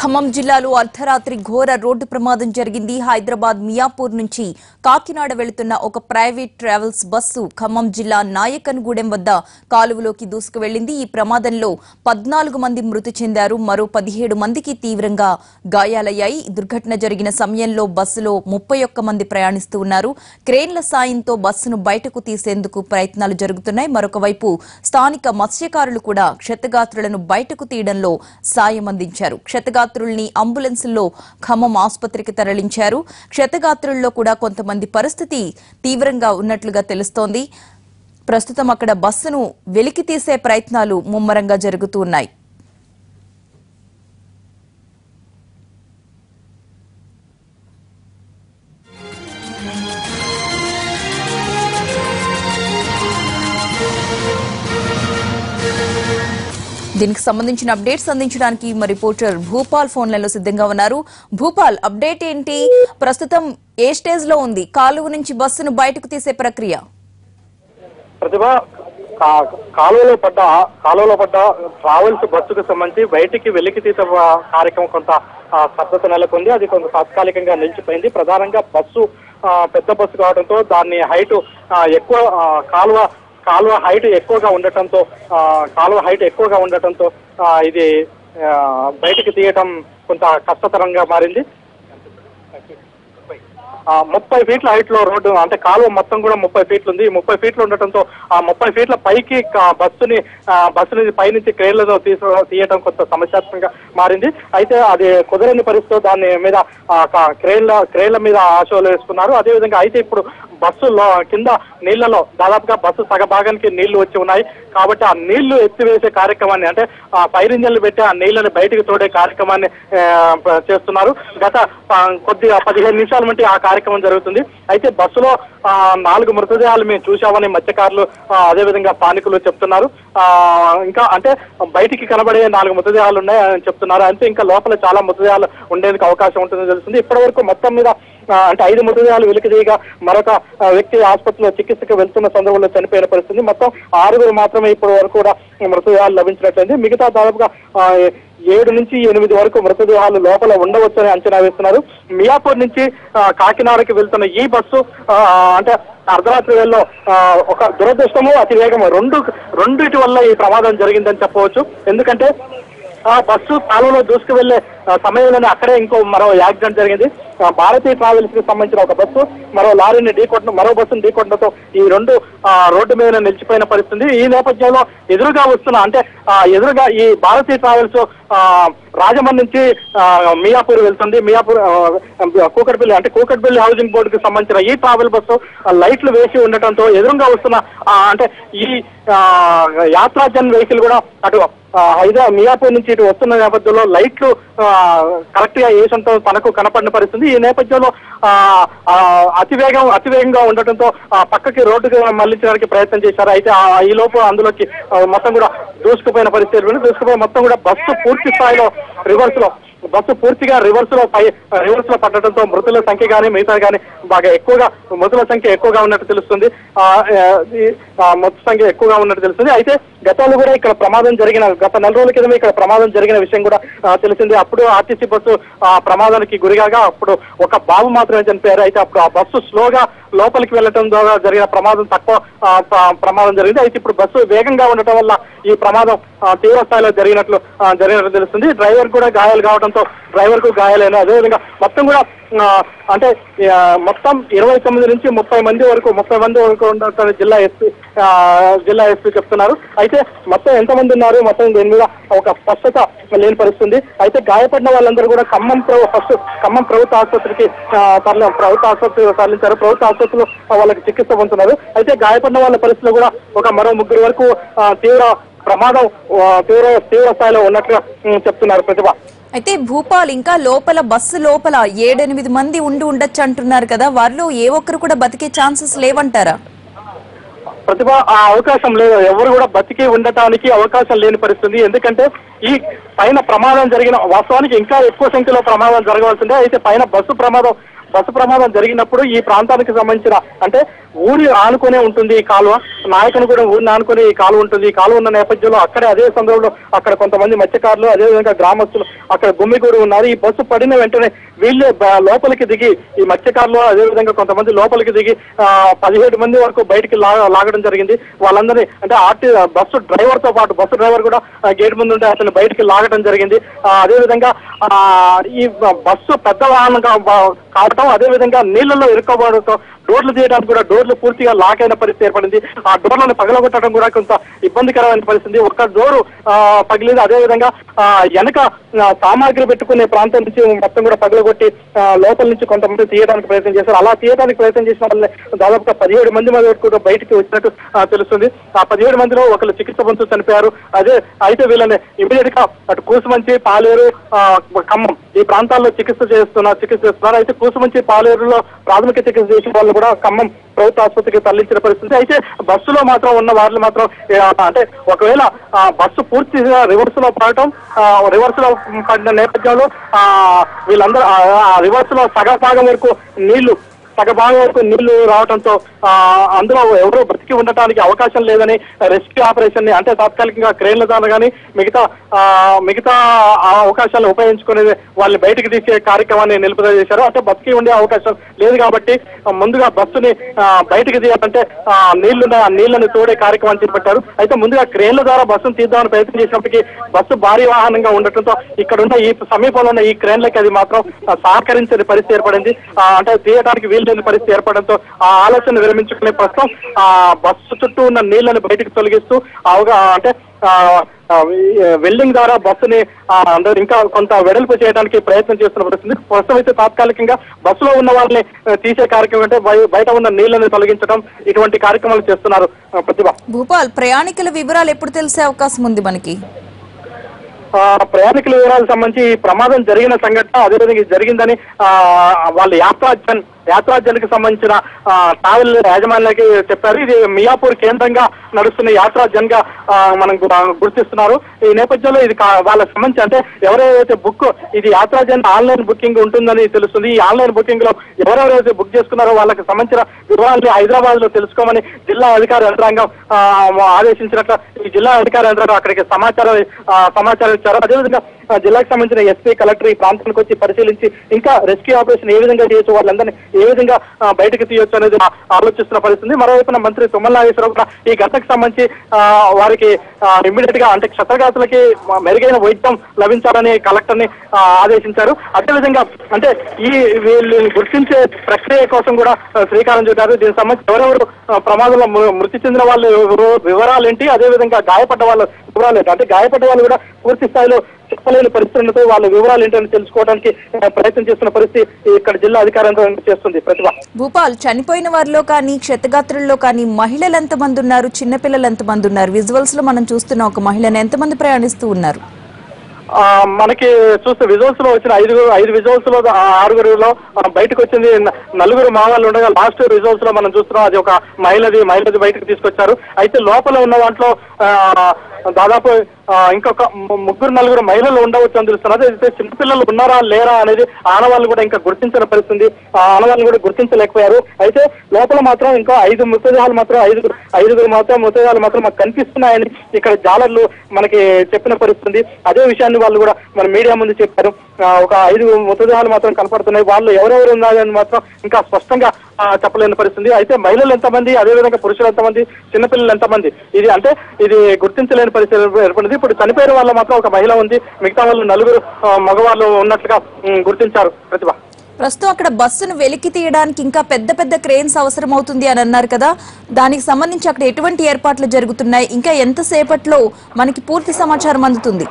ఖమ్మం జిల్లాలో అర్ధరాత్రి ఘోర రోడ్డు ప్రమాదం జరిగింది హైదరాబాద్ మియాపూర్ నుంచి కాకినాడ వెళుతున్న ఒక ప్రైవేట్ ట్రావెల్స్ బస్సు ఖమ్మం జిల్లా నాయకన్గూడెం వద్ద కాలువలోకి దూసుకు వెళ్లింది ఈ ప్రమాదంలో పద్నాలుగు మంది మృతి చెందారు మరో పదిహేడు మందికి తీవ్రంగా గాయాలయ్యాయి దుర్ఘటన జరిగిన సమయంలో బస్సులో ముప్పై ఒక్క మంది ప్రయాణిస్తూ ఉన్నారు క్రేన్ల సాయంతో బస్సును బయటకు తీసేందుకు ప్రయత్నాలు జరుగుతున్నాయి మరొక వైపు స్థానిక మత్స్యకారులు కూడా క్షతగాత్రులను బయటకు తీయడంలో సాయం అందించారు క్షతగాత్రుల్ని అంబులెన్సుల్లో ఖమ్మం ఆసుపత్రికి తరలించారు క్షతగాత్రుల్లో కూడా కొంతమంది పరిస్థితి తీవ్రంగా ఉన్నట్లుగా తెలుస్తోంది ప్రస్తుతం అక్కడ బస్సును వెలికి తీసే ప్రయత్నాలు ముమ్మరంగా జరుగుతూ ఉన్నాయి దీనికి సంబంధించిన అప్డేట్స్ అందించడానికి మా రిపోర్టర్ భూపాల్ ఫోన్లలో సిద్ధంగా ఉన్నారు భూపాల్ అప్డేట్ ఏంటి ప్రస్తుతం ఏ స్టేజ్ లో ఉంది కాలువ నుంచి బస్సును బయటకు తీసే ప్రక్రియ ప్రతిభ కా- కాలువలో పడ్డ కాలువలో పడ్డ ట్రావెల్స్ బస్సుకు సంబంధించి బయటికి వెలికి తీసే వా- కార్యక్రమం కొంత ఆ, స్తబ్దత నెలకొంది అది కొంత తాత్కాలికంగా నిలిచిపోయింది ప్రధానంగా బస్సు ఆ, పెద్ద బస్సు కావడంతో దాన్ని హైట్ ఎక్కువ ఆ, కాలువ కాలువ హైట్ ఎక్కువగా ఉండటంతో ఆ, కాలువ హైట్ ఎక్కువగా ఉండటంతో ఆ, ఇది ఆ, బయటికి తీయటం కొంత కష్టతరంగా మారింది ఆ, ముప్పై ఫీట్ల హైట్ లో రోడ్డు అంటే కాలువ మొత్తం కూడా ముప్పై ఫీట్లు ఉంది ఈ ముప్పై ఫీట్లు ఉండటంతో ఆ ముప్పై ఫీట్ల పైకి కా- బస్సుని ఆ, బస్సుని పైనుంచి క్రేన్లతో తీసు తీయటం కొంత సమస్యాత్మకంగా మారింది అయితే అది కుదరని పరిస్థితిలో దాని మీద ఆ, కా- క్రేన్ల క్రేన్ల మీద ఆశలు వేసుకున్నారు అదేవిధంగా అయితే ఇప్పుడు బస్సులో కింద నీళ్లలో దాదాపుగా బస్సు సగ భాగానికి నీళ్లు వచ్చి ఉన్నాయి కాబట్టి ఆ నీళ్లు ఎత్తివేసే కార్యక్రమాన్ని అంటే ఆ ఫైర్ ఇంజన్లు పెట్టి ఆ నీళ్లను బయటికి తోడే కార్యక్రమాన్ని ఆ, ప- చేస్తున్నారు గత ఆ, కొద్ది పదిహేను నిమిషాల నుండి ఆ కార్యక్రమం జరుగుతుంది అయితే బస్సులో ఆ, నాలుగు మృతదేహాలు మేము చూశామని మత్స్యకారులు ఆ, అదేవిధంగా స్థానికులు చెప్తున్నారు ఆ, ఇంకా అంటే బయటికి కనబడే నాలుగు మృతదేహాలు ఉన్నాయి అని చెప్తున్నారు అంటే ఇంకా లోపల చాలా మృతదేహాలు ఉండేందుకు అవకాశం ఉంటుందని తెలుస్తుంది ఇప్పటి వరకు మొత్తం మీద ఆ, అంటే ఐదు మృతదేహాలు వెలికితీయగా మరొక ఆ, వ్యక్తి ఆసుపత్రిలో చికిత్సకు వెళ్తున్న సందర్భంలో చనిపోయిన పరిస్థితి మొత్తం ఆరుగురు మాత్రమే ఇప్పటి వరకు కూడా మృతదేహాలు లభించినట్లయింది మిగతా దాదాపుగా ఆ, ఏడు నుంచి ఎనిమిది వరకు మృతదేహాలు లోపల ఉండవచ్చని అంచనా వేస్తున్నారు మియాపూర్ నుంచి ఆ, కాకినాడకి వెళ్తున్న ఈ బస్సు ఆ, అంటే అర్ధరాత్రి వేళలో ఆ, ఒక దురదృష్టము అతివేగము రెండు రెండిటి వల్ల ఈ ప్రమాదం జరిగిందని చెప్పవచ్చు ఎందుకంటే ఆ బస్సు కాలువలో దూసుకు వెళ్లే ఆ, సమయంలోనే అక్కడే ఇంకో మరో యాక్సిడెంట్ జరిగింది ఆ, భారతీయ ట్రావెల్స్ కి సంబంధించిన ఒక బస్సు మరో లారీని ఢీకొట్టిన మరో బస్సును ఢీకొట్టడంతో ఈ రెండు ఆ, రోడ్డు మీద నిలిచిపోయిన పరిస్థితి ఈ నేపథ్యంలో ఎదురుగా వస్తున్న అంటే ఆ, ఎదురుగా ఈ భారతీయ ట్రావెల్స్ ఆ, రాజమండ్రి నుంచి ఆ, మియాపూర్ వెళ్తుంది మియాపూర్ ఆ, కూకట్పల్లి అంటే కూకట్పల్లి హౌసింగ్ బోర్డుకి సంబంధించిన ఈ ట్రావెల్ బస్సు ఆ, లైట్లు వేసి ఉండటంతో ఎదురుగా వస్తున్న ఆ, అంటే ఈ ఆ, యాత్రాజన్ వెహికల్ కూడా అటు ఆ, హైదరాబాద్ మియాపూర్ నుంచి ఇటు వస్తున్న నేపథ్యంలో లైట్లు కరెక్ట్ గా వేసంతో తనకు కనపడిన పరిస్థితి ఈ నేపథ్యంలో ఆ, ఆ, అతివేగం అతివేగంగా ఉండటంతో ఆ, పక్కకి రోడ్డుకి మళ్లించడానికి ప్రయత్నం చేశారు అయితే ఆ- ఈ లోపు అందులోకి ఆ, మొత్తం కూడా దూసుకుపోయిన పరిస్థితి ఏర్పడింది. దూసుకుపోయి మొత్తం కూడా బస్సు పూర్తి స్థాయిలో రివర్స్ లో బస్సు పూర్తిగా రివర్స్ లో పై రివర్స్ లో పట్టడంతో మృతుల సంఖ్య కానీ మిగతా కానీ బాగా ఎక్కువగా మృతుల సంఖ్య ఎక్కువగా ఉన్నట్టు తెలుస్తుంది ఆ, ఆ, ఈ, ఆ, మృతుల సంఖ్య ఎక్కువగా ఉన్నట్టు తెలుస్తుంది అయితే గతంలో కూడా ఇక్కడ ప్రమాదం జరిగిన గత నెల రోజుల క్రితమే ఇక్కడ ప్రమాదం జరిగిన విషయం కూడా ఆ, తెలిసింది అప్పుడు ఆర్టీసీ బస్సు ఆ, ప్రమాదానికి గురిగాగా అప్పుడు ఒక బాబు మాత్రమే చనిపోయారు అయితే అప్పుడు ఆ బస్సు స్లోగా లోపలికి వెళ్ళటం ద్వారా జరిగిన ప్రమాదం తక్కువ ఆ, ప్ర- ప్రమాదం జరిగింది అయితే ఇప్పుడు బస్సు వేగంగా ఉండటం వల్ల ఈ ప్రమాదం ఆ, తీవ్ర స్థాయిలో జరిగినట్లు ఆ, జరిగినట్లు తెలుస్తుంది డ్రైవర్ కూడా గాయాలు కావడంతో డ్రైవర్ కు గాయాలైన అదేవిధంగా మొత్తం కూడా ఆ, అంటే ఆ, మొత్తం ఇరవై తొమ్మిది నుంచి ముప్పై మంది వరకు ముప్పై మంది వరకు ఉన్నట్టు జిల్లా ఎస్పీ జిల్లా ఎస్పీ చెప్తున్నారు అయితే మొత్తం ఎంతమంది ఉన్నారు మొత్తం దీని మీద ఒక స్పష్టత లేని పరిస్థితుంది అయితే గాయపడిన వాళ్ళందరూ కూడా ఖమ్మం ప్రభు ఫస్ట్ ఖమ్మం ప్రభుత్వ ఆసుపత్రికి ఆ, తరలి ప్రభుత్వ ఆసుపత్రికి తరలించారు ప్రభుత్వ ఆసుపత్రిలో వాళ్ళకి చికిత్స పొందుతున్నారు అయితే గాయపడిన వాళ్ళ పరిస్థితిలో కూడా ఒక మరో ముగ్గురు వరకు ఆ, తీవ్ర ప్రమాదం ఆ, తీవ్ర తీవ్ర స్థాయిలో ఉన్నట్లుగా ఉమ్, చెప్తున్నారు ప్రతిభ అయితే భూపాల్ ఇంకా లోపల బస్సు లోపల ఏడెనిమిది మంది ఉండి ఉండొచ్చు అంటున్నారు కదా వారిలో ఏ ఒక్కరు కూడా బతికే ఛాన్సెస్ లేవంటారా ప్రతిభ ఆ అవకాశం లేదు ఎవరు కూడా బతికి ఉండటానికి అవకాశం లేని పరిస్థితి ఎందుకంటే ఈ పైన ప్రమాదం జరిగిన వాస్తవానికి ఇంకా ఎక్కువ సంఖ్యలో ప్రమాదం జరగవలసిందే అయితే పైన బస్సు ప్రమాదం బస్సు ప్రమాదం జరిగినప్పుడు ఈ ప్రాంతానికి సంబంధించిన అంటే ఊరి ఆనుకునే ఉంటుంది ఈ కాలువ నాయకుని కూడా ఊరిని ఆనుకునే ఈ కాలువ ఉంటుంది ఈ కాలువ ఉన్న నేపథ్యంలో అక్కడే అదే సందర్భంలో అక్కడ కొంతమంది మత్స్యకారులు అదేవిధంగా గ్రామస్తులు అక్కడ గుమ్మిగూడు ఉన్నారు ఈ బస్సు పడిన వెంటనే వీళ్ళే బ- లోపలికి దిగి ఈ మత్స్యకారులు అదేవిధంగా కొంతమంది లోపలికి దిగి ఆ, పదిహేడు మంది వరకు బయటికి లా- లాగడం జరిగింది వాళ్ళందరినీ అంటే ఆర్టీ బస్సు డ్రైవర్ తో పాటు బస్సు డ్రైవర్ కూడా ఆ, గేట్ ముందు ఉంటే అతను బయటికి లాగడం జరిగింది ఆ, అదేవిధంగా ఆ, ఈ బ- బస్సు పెద్ద వాహనం కా- బ- కావటం అదేవిధంగా నీళ్లలో ఇరుక్కోవడంతో డోర్లు తీయడానికి కూడా డోర్లు పూర్తిగా లాక్ అయిన పరిస్థితి ఏర్పడింది ఆ డోర్లను పగలగొట్టడం కూడా కొంత ఇబ్బందికరమైన పరిస్థితి ఒక డోరు ఆ, పగిలింది అదేవిధంగా ఆ, వెనక ఆ, సామాగ్రి పెట్టుకునే ప్రాంతం నుంచి మొత్తం కూడా పగలగొట్టి ఆ, లోపల నుంచి కొంతమంది తీయడానికి ప్రయత్నం చేశారు అలా తీయడానికి ప్రయత్నం చేసిన వాళ్ళని దాదాపుగా పదిహేడు మంది మంది వరకు కూడా బయటికి వచ్చినట్టు ఆ, తెలుస్తుంది ఆ పదిహేడు మందిలో ఒకరు చికిత్స పొందుతూ చనిపోయారు అదే అయితే వీళ్ళని ఇమీడియట్ గా అటు కూసుమంచి పాలేరు ఆ, ఖమ్మం ఈ ప్రాంతాల్లో చికిత్స చేస్తున్నారు చికిత్స చేస్తున్నారు అయితే కూసుమంచి పాలేరులో ప్రాథమిక చికిత్స చేసిన వాళ్ళు కూడా ఖమ్మం ప్రభుత్వ ఆసుపత్రికి తరలించిన పరిస్థితి అయితే బస్సులో మాత్రం ఉన్న వాళ్ళు మాత్రం ఆ, అంటే ఒకవేళ ఆ, బస్సు పూర్తిగా రివర్స్ లో పడటం రివర్స్ లో పడిన నేపథ్యంలో ఆ, వీళ్ళందరూ రివర్స్ లో సగ భాగం వరకు నీళ్లు సగ భాగం వరకు నీళ్లు రావడంతో ఆ, అందులో ఎవరూ బ్రతికి ఉండటానికి అవకాశం లేదని రెస్క్యూ ఆపరేషన్ ని అంటే తాత్కాలికంగా క్రేన్ల ద్వారా కానీ మిగతా ఆ, మిగతా ఆ అవకాశాలను ఉపయోగించుకునే వాళ్ళని బయటికి తీసే కార్యక్రమాన్ని నిలుపుదల చేశారు అంటే బతికి ఉండే అవకాశం లేదు కాబట్టి ఆ, ముందుగా బస్సుని ఆ, బయటికి తీయాలంటే ఆ, నీళ్లు ఆ నీళ్లను తోడే కార్యక్రమాన్ని చేపట్టారు అయితే ముందుగా క్రేన్ల ద్వారా బస్సును తీద్దామని ప్రయత్నం చేసినప్పటికీ బస్సు భారీ వాహనంగా ఉండటంతో ఇక్కడ ఉన్న ఈ సమీపంలో ఉన్న ఈ క్రేన్లకి అది మాత్రం ఆ, సహకరించని పరిస్థితి ఏర్పడింది ఆ, అంటే తీయడానికి వీల్లేని పరిస్థితి ఏర్పడంతో ఆ ఆలోచన విరమించుకునే ప్రస్తుతం ఆ బస్సు చుట్టూ ఉన్న నీళ్లను బయటకు తొలగిస్తూ అవగా అంటే ఆ, ఆ, ఈ వెల్డింగ్ ద్వారా బస్సుని ఆ, అంటే ఇంకా కొంత వెడల్పు చేయడానికి ప్రయత్నం చేస్తున్న పరిస్థితి ప్రస్తుతం అయితే తాత్కాలికంగా బస్సులో ఉన్న వాళ్ళని ఆ, తీసే కార్యక్రమం అంటే బయ- బయట ఉన్న నీళ్లను తొలగించడం ఇటువంటి కార్యక్రమాలు చేస్తున్నారు ఆ, ప్రతిభ భూపాల్ ప్రయాణికుల వివరాలు ఎప్పుడు తెలిసే అవకాశం ఉంది మనకి ఆ, ప్రయాణికుల వివరాలకు సంబంధించి ఈ ప్రమాదం జరిగిన సంఘటన అదేవిధంగా ఇది జరిగిందని ఆ, వాళ్ళ యాత్రాజన్ యాత్రాజన్కి సంబంధించిన ఆ, ట్రావెల్ యాజమాన్యానికి చెప్పారు ఇది మియాపూర్ కేంద్రంగా నడుస్తున్న యాత్రాజన్ గా ఆ, మనం గు- ఆ, గుర్తిస్తున్నారు ఈ నేపథ్యంలో ఇది కా- వాళ్ళకి సంబంధించి అంటే ఎవరైతే బుక్ ఇది యాత్రాజన్ ఆన్లైన్ బుకింగ్ ఉంటుందని తెలుస్తుంది ఈ ఆన్లైన్ బుకింగ్ లో ఎవరెవరైతే బుక్ చేసుకున్నారో వాళ్ళకి సంబంధించిన వివరాలు హైదరాబాద్ లో తెలుసుకోమని జిల్లా అధికార యంత్రాంగం ఆ, ఆదేశించినట్లు ఈ జిల్లా అధికార యంత్రాంగం అక్కడికి సమాచారం ఆ, సమాచారం ఇచ్చారు అదేవిధంగా ఆ, జిల్లాకు సంబంధించిన ఎస్పీ కలెక్టర్ ఈ ప్రాంతానికి వచ్చి పరిశీలించి ఇంకా రెస్క్యూ ఆపరేషన్ ఏ విధంగా చేయొచ్చు వాళ్ళందరినీ ఏ విధంగా ఆ, బయటకు తీయొచ్చు అనేది ఆ- ఆలోచిస్తున్న పరిస్థితి మరోవైపున మంత్రి తుమ్మల నాగేశ్వరరావు కూడా ఈ ఘటనకు సంబంధించి ఆ, వారికి ఇమ్మీడియట్ గా అంటే క్షతగాతులకి మెరుగైన వైద్యం లభించాలని కలెక్టర్ ని ఆ, ఆదేశించారు అదేవిధంగా అంటే ఈ వీళ్ళు గుర్తించే ప్రక్రియ కోసం కూడా ఆ, శ్రీకారం చుట్టారు దీనికి సంబంధించి ఎవరెవరు ఆ, ప్రమాదంలో మృ- మృతి చెందిన వాళ్ళు ఎవరు, వివరాలు ఏంటి అదేవిధంగా గాయపడ్డ వాళ్ళ వివరాలు ఏంటి అంటే గాయపడ్డ వాళ్ళు కూడా పూర్తి స్థాయిలో చెప్పలేని పరిస్థితులతో వాళ్ళ వివరాలు ఏంటని తెలుసుకోవడానికి ఆ, ప్రయత్నం చేస్తున్న పరిస్థితి ఇక్కడ జిల్లా అధికారంగా చేస్తుంది ప్రతిభ భూపాల్ చనిపోయిన వారిలో కానీ క్షతగాత్రుల్లో కానీ మహిళలు ఎంతమంది ఉన్నారు చిన్నపిల్లలు ఎంతమంది ఉన్నారు విజువల్స్ లో మనం చూస్తున్న ఒక మహిళను ఎంతమంది ప్రయాణిస్తూ ఉన్నారు ఆ, మనకి చూస్తే విజువల్స్ లో వచ్చిన ఐదు ఐదు విజువల్స్ లో ఆ ఆరుగురులో ఆ, బయటకు వచ్చింది న- నలుగురు మావాళ్ళు ఉండగా లాస్ట్ విజువల్స్ లో మనం చూస్తున్నాం అది ఒక మహిళది మహిళది బయటకు తీసుకొచ్చారు అయితే లోపల ఉన్న దాంట్లో ఆ, దాదాపు ఆ, ఇంకొక ము- ముగ్గురు నలుగురు మహిళలు ఉండవచ్చు అని తెలుస్తున్నారు అయితే చిన్నపిల్లలు ఉన్నారా లేరా అనేది ఆనవాళ్ళు కూడా ఇంకా గుర్తించిన పరిస్థితి ఆ ఆనవాళ్ళు కూడా గుర్తించలేకపోయారు అయితే లోపల మాత్రం ఇంకా ఐదు మృతదేహాలు మాత్రం ఐదుగురు ఐదుగురు మాత్రం మృతదేహాలు మాత్రం మాకు కనిపిస్తున్నాయని ఇక్కడ జాలర్లు మనకి చెప్పిన పరిస్థితి అదే విషయాన్ని వాళ్ళు కూడా మన మీడియా ముందు చెప్పారు ఆ, ఒక ఐదు మృతదేహాలు మాత్రం కనపడుతున్నాయి వాళ్ళు ఎవరెవరు ఉన్నారని మాత్రం ఇంకా స్పష్టంగా ఆ, చెప్పలేని పరిస్థితి అయితే మహిళలు ఎంతమంది అదేవిధంగా పురుషులు ఎంతమంది చిన్నపిల్లలు ఎంతమంది ఇది అంటే ఇది గుర్తించలేని పరిస్థితి ఏర్పడింది ఇప్పుడు చనిపోయిన వాళ్ళ మాత్రం ఒక మహిళ ఉంది మిగతా వాళ్ళు నలుగురు ఆ, మగవాళ్ళు ఉన్నట్లుగా ఉమ్, గుర్తించారు ప్రతిభ ప్రస్తుతం అక్కడ బస్సును వెలికి తీయడానికి ఇంకా పెద్ద పెద్ద క్రేన్స్ అవసరం అవుతుంది అని అన్నారు కదా దానికి సంబంధించి అక్కడ ఎటువంటి ఏర్పాట్లు జరుగుతున్నాయి ఇంకా ఎంతసేపట్లో మనకి పూర్తి సమాచారం అందుతుంది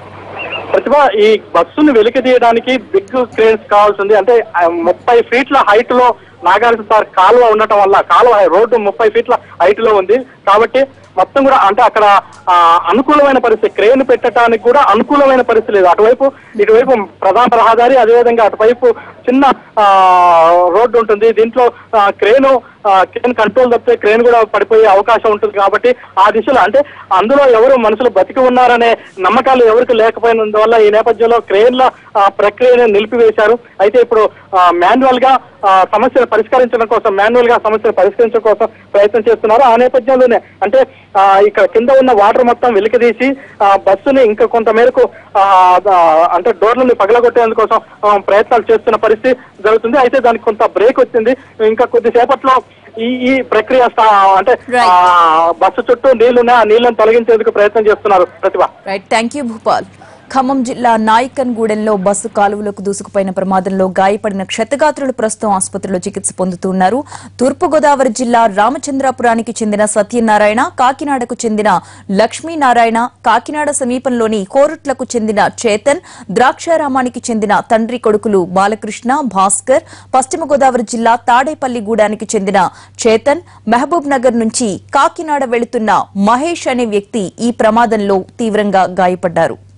ప్రతిభ ఈ బస్సును వెలికి తీయడానికి బిగ్ క్రేన్స్ కావాల్సింది అంటే ఆ, ముప్పై ఫీట్ల హైట్ లో నాగార్జున సార్ కాలువ ఉండటం వల్ల కాలువ రోడ్డు ముప్పై ఫీట్ల హైట్ లో ఉంది కాబట్టి మొత్తం కూడా అంటే అక్కడ ఆ, అనుకూలమైన పరిస్థితి క్రేన్ పెట్టడానికి కూడా అనుకూలమైన పరిస్థితి లేదు అటువైపు ఇటువైపు ప్రధాన రహదారి అదేవిధంగా అటువైపు చిన్న ఆ, రోడ్డు ఉంటుంది దీంట్లో ఆ, క్రేను ఆ, క్రేన్ కంట్రోల్ తప్పితే క్రేన్ కూడా పడిపోయే అవకాశం ఉంటుంది కాబట్టి ఆ దిశలో అంటే అందులో ఎవరు మనుషులు బతికి ఉన్నారనే నమ్మకాలు ఎవరికి లేకపోయినందువల్ల ఈ నేపథ్యంలో క్రేన్ల ఆ, ప్రక్రియను నిలిపివేశారు అయితే ఇప్పుడు మాన్యువల్ గా ఆ, సమస్యను పరిష్కరించడం కోసం మాన్యువల్ గా సమస్యను పరిష్కరించడం కోసం ప్రయత్నం చేస్తున్నారు ఆ నేపథ్యంలోనే అంటే ఆ, ఇక్కడ కింద ఉన్న వాటర్ మొత్తం వెలికితీసి ఆ, బస్సుని ఇంకా కొంత మేరకు ఆ, ఆ, అంటే డోర్లని పగలగొట్టేందుకు కోసం ఆ, ప్రయత్నాలు చేస్తున్న పరిస్థితి జరుగుతుంది అయితే దానికి కొంత బ్రేక్ వచ్చింది ఇంకా కొద్దిసేపట్లో ఈ ఈ ప్రక్రియ స్టా- అంటే Right. ఆ, బస్సు చుట్టూ నీళ్లున్నాయి ఆ నీళ్లను తొలగించేందుకు ప్రయత్నం చేస్తున్నారు Pratibha right thank you Bhupal Khammam జిల్లా నాయకన్గూడెంలో బస్సు కాలువలోకి దూసుకుపోయిన ప్రమాదంలో గాయపడిన క్షతగాత్రులు ప్రస్తుతం ఆసుపత్రిలో చికిత్స పొందుతున్నారు తూర్పుగోదావరి జిల్లా రామచంద్రాపురానికి చెందిన సత్యనారాయణ కాకినాడకు చెందిన లక్ష్మీనారాయణ కాకినాడ సమీపంలోని కోరుట్లకు చెందిన చేతన్ ద్రాక్షారామానికి చెందిన తండ్రి కొడుకులు బాలకృష్ణ భాస్కర్ పశ్చిమ గోదావరి జిల్లా తాడేపల్లిగూడానికి చెందిన చేతన్ మహబూబ్ నగర్ నుంచి కాకినాడ వెళుతున్న మహేష్ అనే వ్యక్తి ఈ ప్రమాదంలో తీవ్రంగా గాయపడ్డారు